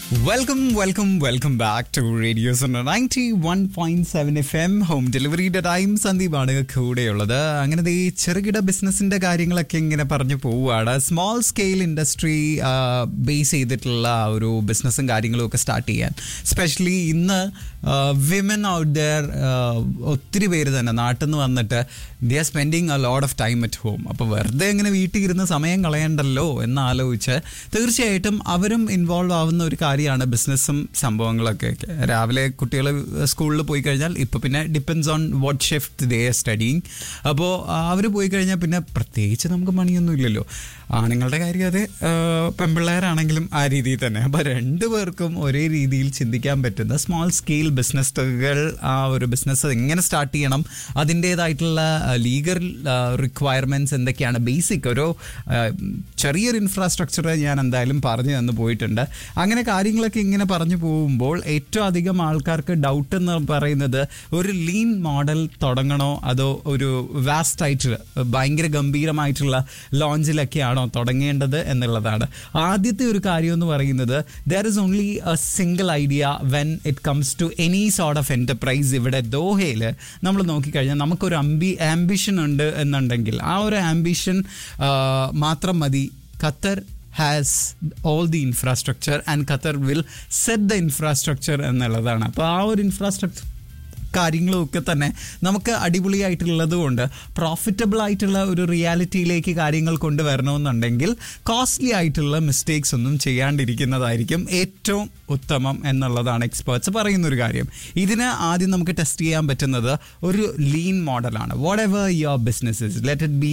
Welcome welcome welcome back to radio ninety one point seven F M home ഡെലിവറിയുടെ time സന്ദീപാണ് കൂടെയുള്ളത് അങ്ങനെ ദേ ചെറുകിട ബിസിനസിന്റെ കാര്യങ്ങളൊക്കെ ഇങ്ങനെ പറഞ്ഞു പോവുകയാണ് സ്മോൾ സ്കെയിൽ ഇൻഡസ്ട്രി ബേസ് ചെയ്തിട്ടുള്ള ആ ഒരു ബിസിനസ്സും കാര്യങ്ങളും ഒക്കെ സ്റ്റാർട്ട് ചെയ്യാൻ സ്പെഷ്യലി ഇന്ന് വിമൻ ഔട്ട് ദർ ഒത്തിരി പേര് തന്നെ നാട്ടിൽ നിന്ന് വന്നിട്ട് they are spending a load of time at home അപ്പോൾ വെറുതെ ഇങ്ങനെ വീട്ടിൽ ഇരുന്ന് സമയം കളയണ്ടല്ലോ എന്ന് ആലോചിച്ച് തീർച്ചയായിട്ടും അവരും ഇൻവോൾവ് ആവുന്ന ഒരു കാര്യമാണ് ബിസിനസ്സും സംഭവങ്ങളൊക്കെ രാവിലെ കുട്ടികൾ സ്കൂളിൽ പോയി കഴിഞ്ഞാൽ ഇപ്പോൾ പിന്നെ depends on what shift they studying അപ്പോൾ അവർ പോയി കഴിഞ്ഞാൽ പിന്നെ പ്രത്യേകിച്ച് നമുക്ക് പണിയൊന്നും ഇല്ലല്ലോ ആണുങ്ങളുടെ കാര്യം അത് പെൺപിള്ളേരാണെങ്കിലും ആ രീതിയിൽ തന്നെ അപ്പോൾ രണ്ടു പേർക്കും ഒരേ രീതിയിൽ ചിന്തിക്കാൻ പറ്റുന്ന സ്മോൾ സ്കെയിൽ ബിസിനസ്സുകൾ ആ ഒരു ബിസിനസ് എങ്ങനെ സ്റ്റാർട്ട് ചെയ്യണം അതിൻ്റേതായിട്ടുള്ള ലീഗൽ റിക്വയർമെൻറ്റ്സ് എന്തൊക്കെയാണ് ബേസിക് ഒരു ആ, ചെറിയൊരു ഇൻഫ്രാസ്ട്രക്ചർ ഞാൻ എന്തായാലും പറഞ്ഞു തന്നു പോയിട്ടുണ്ട് അങ്ങനെ കാര്യങ്ങളൊക്കെ ഇങ്ങനെ പറഞ്ഞു പോകുമ്പോൾ ഏറ്റവും അധികം ആൾക്കാർക്ക് ഡൗട്ട് എന്ന് പറയുന്നത് ഒരു ലീൻ മോഡൽ തുടങ്ങണോ അതോ ഒരു വാസ്റ്റ് ആയിട്ട് ഭയങ്കര ഗംഭീരമായിട്ടുള്ള ലോഞ്ചിലൊക്കെയാണോ തുടങ്ങേണ്ടത് എന്നുള്ളതാണ് ആദ്യത്തെ ഒരു കാര്യം എന്ന് പറയുന്നത് there is only a single idea when it comes to any sort of enterprise ഇവിടെ ദോഹയിൽ നമ്മൾ നോക്കിക്കഴിഞ്ഞാൽ നമുക്കൊരു അംബി ആംബിഷൻ ഉണ്ട് എന്നുണ്ടെങ്കിൽ ആ ഒരു ആംബിഷൻ മാത്രം മതി Qatar has all the infrastructure and Qatar will set the infrastructure എന്നുള്ളതാണ് അപ്പോൾ ആ ഒരു ഇൻഫ്രാസ്ട്രക്ചർ കാര്യങ്ങളും ഒക്കെ തന്നെ നമുക്ക് അടിപൊളിയായിട്ടുള്ളത് കൊണ്ട് പ്രോഫിറ്റബിൾ ആയിട്ടുള്ള ഒരു റിയാലിറ്റിയിലേക്ക് കാര്യങ്ങൾ കൊണ്ടുവരണമെന്നുണ്ടെങ്കിൽ കോസ്റ്റ്ലി ആയിട്ടുള്ള മിസ്റ്റേക്സ് ഒന്നും ചെയ്യാണ്ടിരിക്കുന്നതായിരിക്കും ഏറ്റവും ഉത്തമം എന്നുള്ളതാണ് എക്സ്പേർട്സ് പറയുന്ന ഒരു കാര്യം ഇതിന് ആദ്യം നമുക്ക് ടെസ്റ്റ് ചെയ്യാൻ പറ്റുന്നത് ഒരു ലീൻ മോഡലാണ് whatever your businesses let it be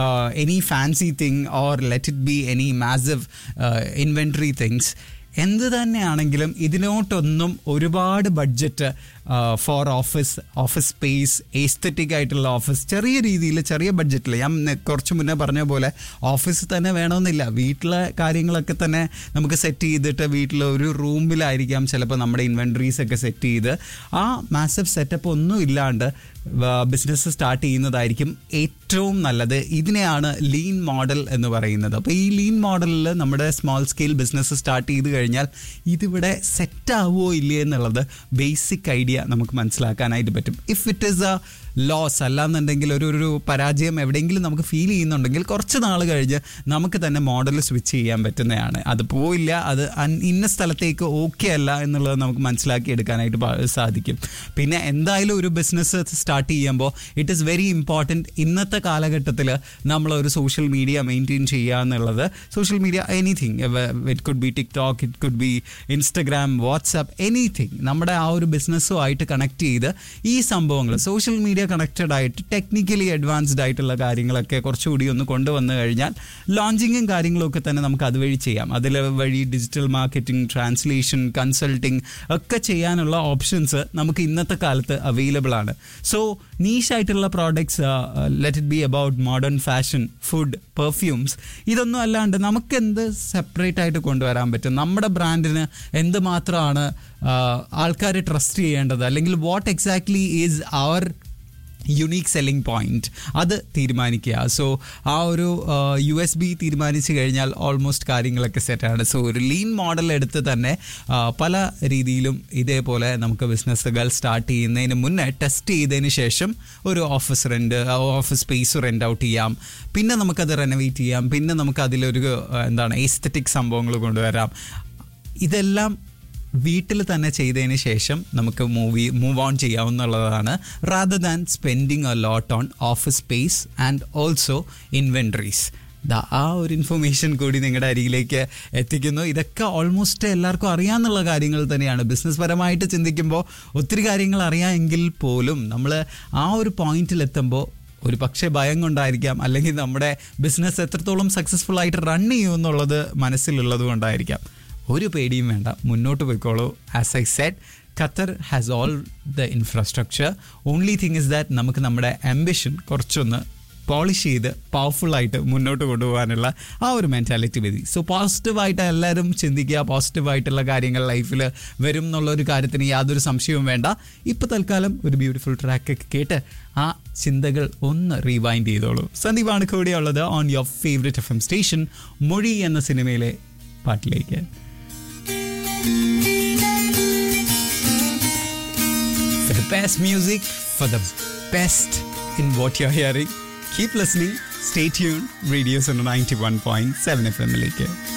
any fancy thing or let it be any massive inventory things എന്ത് തന്നെയാണെങ്കിലും ഇതിനോട്ടൊന്നും ഒരുപാട് budget for office office space aesthetic ആയിട്ടുള്ള ഓഫീസ് ചെറിയ രീതിയിൽ ചെറിയ ബഡ്ജറ്റിൽ ഞാൻ നെ- കുറച്ച് മുന്നേ പറഞ്ഞ പോലെ ഓഫീസ് തന്നെ വേണമെന്നില്ല വീട്ടിലെ കാര്യങ്ങളൊക്കെ തന്നെ നമുക്ക് സെറ്റ് ചെയ്തിട്ട് വീട്ടിൽ ഒരു റൂമിലായിരിക്കാം ചിലപ്പോൾ നമ്മുടെ ഇൻവെൻട്രീസ് ഒക്കെ സെറ്റ് ചെയ്ത് ആ മാസീവ് സെറ്റപ്പ് ഒന്നും ഇല്ലാണ്ട് ബിസിനസ് സ്റ്റാർട്ട് ചെയ്യുന്നതായിരിക്കും ഏറ്റവും നല്ലത് ഇതിനെയാണ് ലീൻ മോഡൽ എന്ന് പറയുന്നത് അപ്പോൾ ഈ ലീൻ മോഡലിൽ നമ്മുടെ സ്മോൾ സ്കെയിൽ ബിസിനസ് സ്റ്റാർട്ട് ചെയ്ത് കഴിഞ്ഞാൽ ഇതിവിടെ സെറ്റ് ആവുമോ ഇല്ലേ എന്നുള്ളത് ബേസിക് ഐഡിയ നമുക്ക് മനസ്സിലാക്കാനായിട്ട് പറ്റും if it is a loss അല്ലാന്നുണ്ടെങ്കിൽ ഒരു ഒരു പരാജയം എവിടെയെങ്കിലും നമുക്ക് ഫീൽ ചെയ്യുന്നുണ്ടെങ്കിൽ കുറച്ച് നാൾ കഴിഞ്ഞ് നമുക്ക് തന്നെ മോഡൽ സ്വിച്ച് ചെയ്യാൻ പറ്റുന്നതാണ് അത് പോയില്ല അത് അൻ- ഇന്ന സ്ഥലത്തേക്ക് ഓക്കെ അല്ല എന്നുള്ളത് നമുക്ക് മനസ്സിലാക്കി എടുക്കാനായിട്ട് പാ- സാധിക്കും പിന്നെ എന്തായാലും ഒരു ബിസിനസ് സ്റ്റാർട്ട് ചെയ്യുമ്പോൾ ഇറ്റ് ഈസ് വെരി ഇമ്പോർട്ടൻറ്റ് ഇന്നത്തെ കാലഘട്ടത്തിൽ നമ്മൾ ഒരു സോഷ്യൽ മീഡിയ മെയിൻറ്റെയിൻ ചെയ്യുക എന്നുള്ളത് social media anything it could be TikTok it could be Instagram WhatsApp anything നമ്മുടെ ആ ഒരു ബിസിനസ്സുമായിട്ട് കണക്ട് ചെയ്ത് ഈ സംഭവങ്ങൾ സോഷ്യൽ മീഡിയ കണക്റ്റഡ് ആയിട്ട് ടെക്നിക്കലി അഡ്വാൻസ്ഡ് ആയിട്ടുള്ള കാര്യങ്ങളൊക്കെ കുറച്ചുകൂടി ഒന്ന് കൊണ്ടുവന്നു കഴിഞ്ഞാൽ ലോഞ്ചിങ്ങും കാര്യങ്ങളും ഒക്കെ തന്നെ നമുക്ക് അതുവഴി ചെയ്യാം അതിൽ വഴി ഡിജിറ്റൽ മാർക്കറ്റിംഗ് ട്രാൻസ്ലേഷൻ കൺസൾട്ടിങ് ഒക്കെ ചെയ്യാനുള്ള ഓപ്ഷൻസ് നമുക്ക് ഇന്നത്തെ കാലത്ത് അവൈലബിൾ ആണ് സോ നീഷായിട്ടുള്ള products let it be about modern fashion food perfumes ഇതൊന്നും അല്ലാണ്ട് നമുക്ക് എന്ത് സെപ്പറേറ്റ് ആയിട്ട് കൊണ്ടുവരാൻ പറ്റും നമ്മുടെ ബ്രാൻഡിന് എന്ത് മാത്രമാണ് ആൾക്കാർ ട്രസ്റ്റ് ചെയ്യേണ്ടത് അല്ലെങ്കിൽ വാട്ട് എക്സാക്ട്ലി ഈസ് അവർ യുണീക്ക് സെല്ലിംഗ് പോയിന്റ് അത് തീരുമാനിക്കുക സോ ആ ഒരു യു എസ് ബി തീരുമാനിച്ചു കഴിഞ്ഞാൽ ഓൾമോസ്റ്റ് കാര്യങ്ങളൊക്കെ സെറ്റാണ് സോ ഒരു ലീൻ മോഡൽ എടുത്ത് തന്നെ ആ, പല രീതിയിലും ഇതേപോലെ നമുക്ക് ബിസിനസ്സുകൾ സ്റ്റാർട്ട് ചെയ്യുന്നതിന് മുന്നേ ടെസ്റ്റ് ചെയ്തതിന് ശേഷം ഒരു office rent office space rent out ചെയ്യാം പിന്നെ നമുക്കത് റെനോവേറ്റ് ചെയ്യാം പിന്നെ നമുക്ക് അതിലൊരു ആ, എന്താണ് എസ്തറ്റിക് സംഭവങ്ങൾ കൊണ്ടുവരാം ഇതെല്ലാം വീട്ടിൽ തന്നെ ചെയ്തതിന് ശേഷം നമുക്ക് മൂവി മൂവ് ഓൺ ചെയ്യാവുന്നതാണ് rather than spending a lot on office space and also inventories ദാ ആ ഒരു ഇൻഫർമേഷൻ കൂടി നിങ്ങളുടെ അരികിലേക്ക് എത്തിക്കുന്നു ഇതൊക്കെ ഓൾമോസ്റ്റ് എല്ലാവർക്കും അറിയാമെന്നുള്ള കാര്യങ്ങൾ തന്നെയാണ് ബിസിനസ് പരമായിട്ട് ചിന്തിക്കുമ്പോൾ ഒത്തിരി കാര്യങ്ങൾ അറിയാമെങ്കിൽ പോലും നമ്മൾ ആ ഒരു പോയിന്റിൽ എത്തുമ്പോൾ ഒരു പക്ഷേ ഭയം കൊണ്ടായിരിക്കാം അല്ലെങ്കിൽ നമ്മുടെ ബിസിനസ് എത്രത്തോളം സക്സസ്ഫുൾ ആയിട്ട് റൺ ചെയ്യും എന്നുള്ളത് മനസ്സിലുള്ളത് കൊണ്ടായിരിക്കാം ഒരു പേടിയും വേണ്ട മുന്നോട്ട് പോയിക്കോളൂ as I said Qatar has all the infrastructure only thing is that നമുക്ക് നമ്മുടെ ആംബിഷൻ കുറച്ചൊന്ന് പോളിഷ് ചെയ്ത് പവർഫുൾ ആയിട്ട് മുന്നോട്ട് കൊണ്ടുപോകാനുള്ള ആ ഒരു മെൻറ്റാലിറ്റി മതി സോ പോസിറ്റീവായിട്ട് എല്ലാവരും ചിന്തിക്കുക പോസിറ്റീവായിട്ടുള്ള കാര്യങ്ങൾ ലൈഫിൽ വരും എന്നുള്ള ഒരു കാര്യത്തിന് യാതൊരു സംശയവും വേണ്ട ഇപ്പോൾ തൽക്കാലം ഒരു ബ്യൂട്ടിഫുൾ ട്രാക്ക് ഒക്കെ കേട്ട് ആ ചിന്തകൾ ഒന്ന് റീവൈൻഡ് ചെയ്തോളൂ സന്ദീപാണ് കൂടെയുള്ളത് on your favourite F M station Mozhi എന്ന സിനിമയിലെ പാട്ടിലേക്ക് For the best music, for the best in what you're hearing, keep listening. Stay tuned. Radio Sona 91.7 FM lake